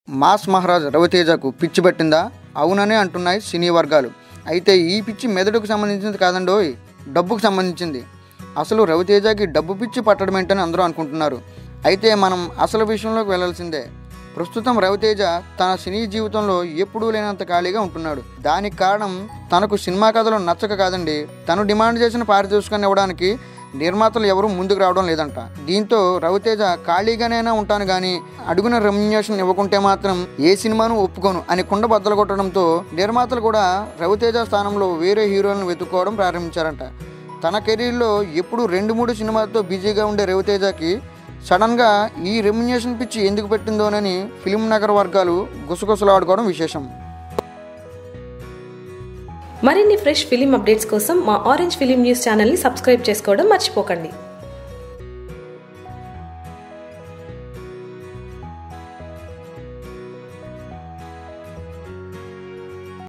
mass Maharaj రవితేజకు పిచ్చి పట్టిందా అవుననే అంటున్నాయి సినీ వర్గాలు అయితే ఈ పిచ్చి మెదడుకు సంబంధించింది కాదండోయ్ డబ్బుకు సంబంధించింది అసలు రవితేజకి డబ్బు పిచ్చి పట్టడం ఏంటని అందరూ అనుకుంటున్నారు అయితే మనం అసలు విషయంలోకి వెళ్ళాల్సిందే ప్రస్తుతం రవితేజ తన సినీ జీవితంలో ఎప్పుడూ లేనంత ఖాళీగా ఉంటున్నాడు దానికి కారణం తనకు సినిమా కథలు నచ్చక కాదండి తను డిమాండ్ చేసిన పారితోషికాన్ని ఇవ్వడానికి నిర్మాతలు ఎవరూ ముందుకు రావడం లేదంట దీంతో రవితేజ ఖాళీగానైనా ఉంటాను కానీ అడుగున రెమ్యునేషన్ ఇవ్వకుంటే మాత్రం ఏ సినిమాను ఒప్పుకోను అని కుండ బద్దలు కొట్టడంతో నిర్మాతలు కూడా రవితేజ స్థానంలో వేరే హీరోలను వెతుక్కోవడం ప్రారంభించారంట తన కెరీర్లో ఎప్పుడు రెండు మూడు సినిమాలతో బిజీగా ఉండే రవితేజకి సడన్గా ఈ రెమ్యునేషన్ పిచ్చి ఎందుకు పెట్టిందోనని ఫిలిం నగర్ వర్గాలు గుసగుసలాడుకోవడం విశేషం మరిన్ని ఫ్రెష్ ఫిలిం అప్డేట్స్ కోసం మా ఆరెంజ్ ఫిలిం న్యూస్ ఛానల్ని సబ్స్క్రైబ్ చేసుకోవడం మర్చిపోకండి